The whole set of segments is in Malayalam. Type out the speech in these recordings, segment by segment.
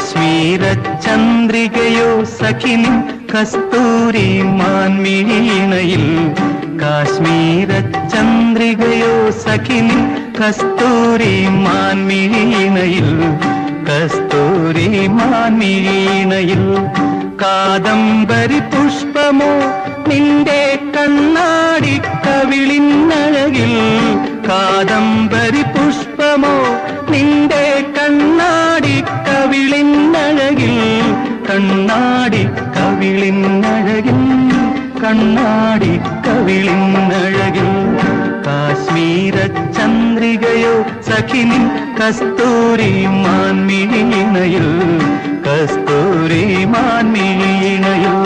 കാശ്മീര ചന്ദ്രികയോ സഖിനി കസ്തൂരി മാൻമീണയിൽ കാശ്മീര ചന്ദ്രികയോ സഖിനി കസ്തൂരി മാൻമീണയിൽ കസ്തൂരി മാൻമീണയിൽ കാദംബരി പുഷ്പമോ നിന്റെ കണ്ണാടി കവിളിന്നഴകിൽ കാദംബരി പുഷ്പമോ നിന്റെ കണ്ണാടി കവിളിന്നഴകിൽ കണ്ണാടി കവിളിന്നഴകിൽ കണ്ണാടി കവിളിന്നഴകിൽ കാശ്മീര ചന്ദ്രികയോ സഖിനി കസ്തൂരി മാൻമീണയിൽ കസ്തൂരി മാൻമീണയോ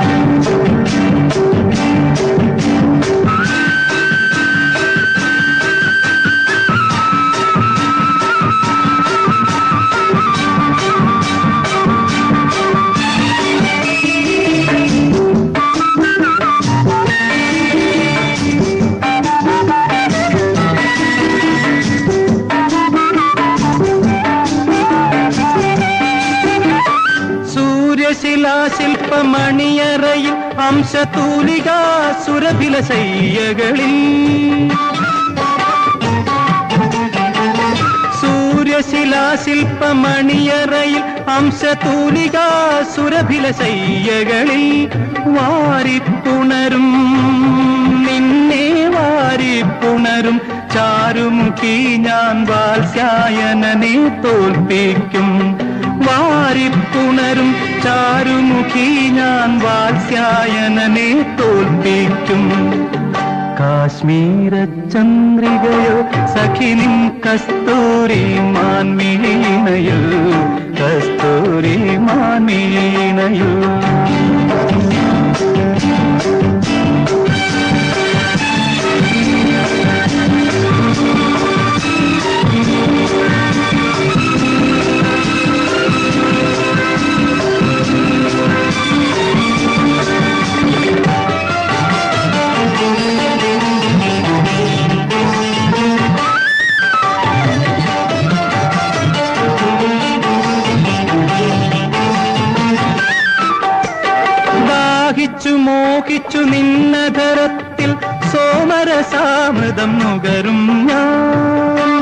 സൂര്യശിലാശില്പമണിയറയിൽ അംശതൂലിക സുരഭില ശയ്യകളിൽ സൂര്യശിലാശില്പമണിയറയിൽ അംശതൂലിക സുരഭില ശയ്യകളിൽ വാരിപ്പുണരും നിന്നെ വാരിപ്പുണരും ചാരുമുഖി ഞാൻ വാത്സ്യായനനെ തോൽപ്പിക്കും വാരിപ്പുണരും ചാരുമുഖി ഞാൻ വാത്സ്യായനനെ തോൽപ്പിക്കും കാശ്മീര ചന്ദ്രികയോ സഖിനിൻ കസ്തൂരി മാൻമീണയോ കസ്തൂരി മാൻമീണയോ ദാഹിച്ചു മോഹിച്ചു നിന്നധരത്തിൽ സോമരസാമൃതം നുകരും ഞാൻ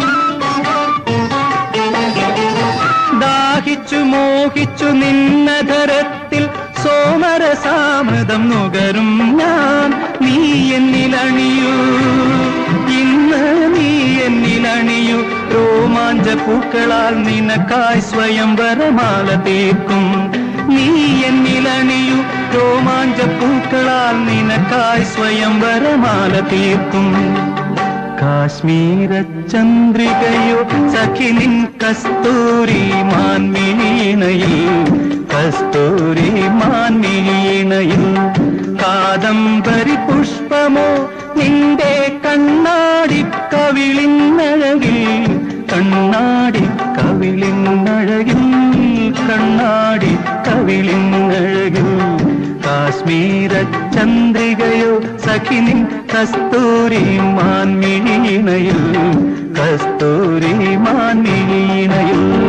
ദാഹിച്ചു മോഹിച്ചു നിന്നധരത്തിൽ സോമരസാമൃതം നുകരും ഞാൻ നീ എന്നിലണിയൂ ഇന്ന് നീ എന്നിലണിയൂ രോമാഞ്ച പൂക്കളാൽ നിനക്കായി സ്വയം വരമാല തീർക്കും നീ എന്നിലണിയൂ രോമാഞ്ച പൂക്കളാൽ നിനക്കായി സ്വയം വരമാല തീർക്കും കാശ്മീര ചന്ദ്രികയോ സഖിനിൻ കസ്തൂരി മാൻമീണയിൽ കസ്തൂരി മാൻമീണയിൽ കാദംബരി പുഷ്പമോ നിന്റെ കണ്ണാടി കവിളിന്നഴകിൽ കണ്ണാടി കവിളിന്നഴകിൽ കണ്ണാടി കവിളിന്നഴകിൽ കാശ്മീര ചന്ദ്രികയോ സഖിനിൻ കസ്തൂരി മാൻമീണയിൽ കസ്തൂരി മാൻമീണയിൽ